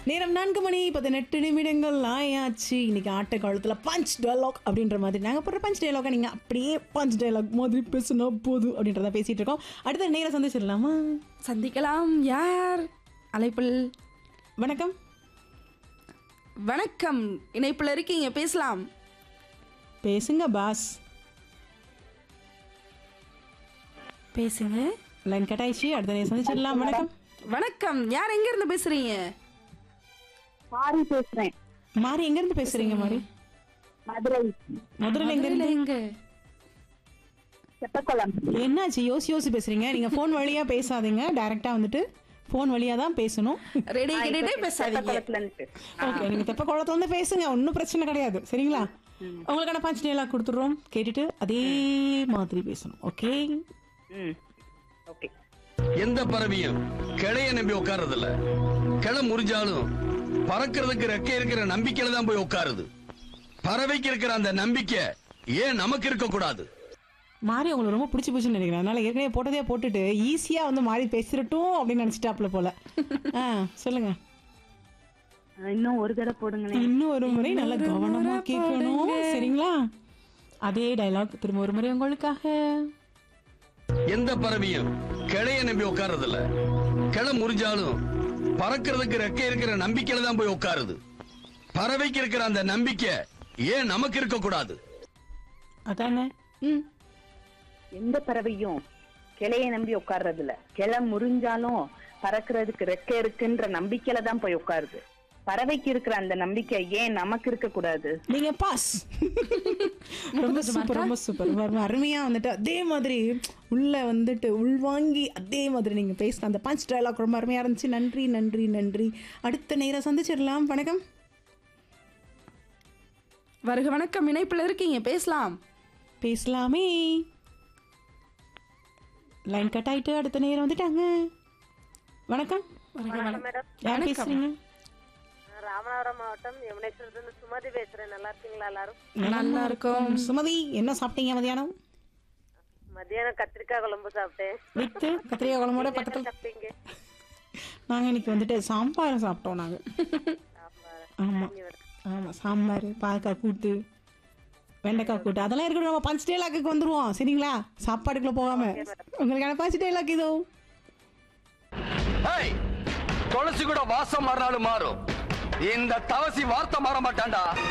நேரம் நான்கு மணி பதினெட்டு நிமிடங்கள் ஆயாச்சு இன்னைக்கு ஆட்ட காலத்தில் பஞ்ச் டயலாக் அப்படின்ற மாதிரி நாங்கள் போடுற பஞ்ச் டயலாக நீங்கள் அப்படியே பஞ்ச் டயலாக் மாதிரி பேசுனா போதும் அப்படின்றத பேசிட்டு இருக்கோம் அடுத்த நேரம் சந்திச்சிடலாமா சந்திக்கலாம் யார் அழைப்பில் வணக்கம் வணக்கம் இணைப்பில் இருக்கீங்க பேசலாம் பேசுங்க பாஸ் பேசுங்க லைன் கட் ஆயிடுச்சு அடுத்த நேரம் சந்திச்சிடலாம் வணக்கம் வணக்கம் யார் எங்க இருந்து பேசுறீங்க சாரி பேசுறேன் மாறி எங்கேருந்து பேசுறீங்க மாறி மதுரை மதுரையில் எங்கேருந்து எங்க செப்பக்குளம் என்னாச்சு யோசி யோசி பேசுறீங்க நீங்கள் ஃபோன் வழியாக பேசாதீங்க டைரெக்டாக வந்துட்டு ஃபோன் வழியாக தான் பேசணும் ரெடி கேட்டுட்டே பேசாதீங்க செப்பக்குளத்துல இருந்து பேசுறேன். ஓகே நீங்க தெப்ப குளத்துல வந்து பேசுங்க ஒன்றும் பிரச்சனை கிடையாது சரிங்களா உங்களுக்கான பஞ்ச் டேலாக் கொடுத்துட்றோம் கேட்டுட்டு அதே மாதிரி பேசணும் ஓகே ம் ஓகே எந்த பறவையும் கிளைய நம்பி உட்கார்றது இல்ல கிளை முறிஞ்சாலும் பறக்கிறதுக்கு ரெக்கை இருக்கிற நம்பிக்கையில தான் போய் உட்காருது பறவைக்கு இருக்கிற அந்த நம்பிக்கை ஏன் நமக்கு இருக்க கூடாது மாறி உங்களுக்கு ரொம்ப பிடிச்சி போச்சுன்னு நினைக்கிறேன் அதனால ஏற்கனவே போட்டதே போட்டுட்டு ஈஸியா வந்து மாறி பேசிடட்டும் அப்படின்னு நினைச்சிட்டாப்ல போல ஆ சொல்லுங்க இன்னும் ஒரு தடவை போடுங்களேன் இன்னும் ஒரு முறை நல்லா கவனமா கேட்கணும் சரிங்களா அதே டயலாக் திரும்ப ஒரு முறை உங்களுக்காக எந்த பறவையும் கிளைய நம்பி உட்கார்றது இல்ல கிளை முறிஞ்சாலும் பறக்கிறதுக்கு ரெக்கை இருக்கிற நம்பிக்கையில தான் போய் உட்காருது பறவைக்கு இருக்கிற அந்த நம்பிக்கை ஏன் நமக்கு இருக்க கூடாது அதானே ம் எந்த பறவையும் கிளைய நம்பி உட்கார்றது இல்ல கிளை முறிஞ்சாலும் பறக்கிறதுக்கு ரெக்கை இருக்குன்ற நம்பிக்கையில தான் போய் உட்காருது பறவைக்கு இருக்கிற அந்த நம்பிக்கை ஏன் நமக்கு இருக்க கூடாது நீங்க பாஸ் ரொம்ப சூப்பர் ரொம்ப சூப்பர் ரொம்ப அருமையா வந்துட்டு அதே மாதிரி உள்ள வந்துட்டு உள்வாங்கி அதே மாதிரி நீங்க பேசின அந்த பஞ்ச் டயலாக் ரொம்ப அருமையா இருந்துச்சு நன்றி நன்றி நன்றி அடுத்த நேரம் சந்திச்சிடலாம் வணக்கம் வருக வணக்கம் இணைப்பில் இருக்கீங்க பேசலாம் பேசலாமே லைன் கட் ஆயிட்டு அடுத்த நேரம் வந்துட்டாங்க வணக்கம் யார் பேசுறீங்க ராமநாதபுரம் மாவட்டம் யமுனேஸ்வரத்துல சுமதி பேசுறேன் நல்லா இருக்கீங்களா எல்லாரும் நல்லா இருக்கும் சுமதி என்ன சாப்பிட்டீங்க மதியானம் மத்தியானம் கத்திரிக்காய் குழம்பு சாப்பிட்டேன் வித்து கத்திரிக்காய் குழம்போட பக்கத்துல சாப்பிட்டீங்க நாங்க இன்னைக்கு வந்துட்டு சாம்பார் சாப்பிட்டோம் நாங்க ஆமா ஆமா சாம்பார் பாலக்காய் கூட்டு வெண்டைக்காய் கூட்டு அதெல்லாம் இருக்கட்டும் நம்ம பஞ்ச் டேலாக்கு வந்துருவோம் சரிங்களா சாப்பாடுக்குள்ள போகாம உங்களுக்கான பஞ்ச் டேலாக் இதோ ஏய், துளசி கூட வாசம் மாறினாலும் மாறும் இந்த தவசி வார்த்தை மாற மாட்டான்டா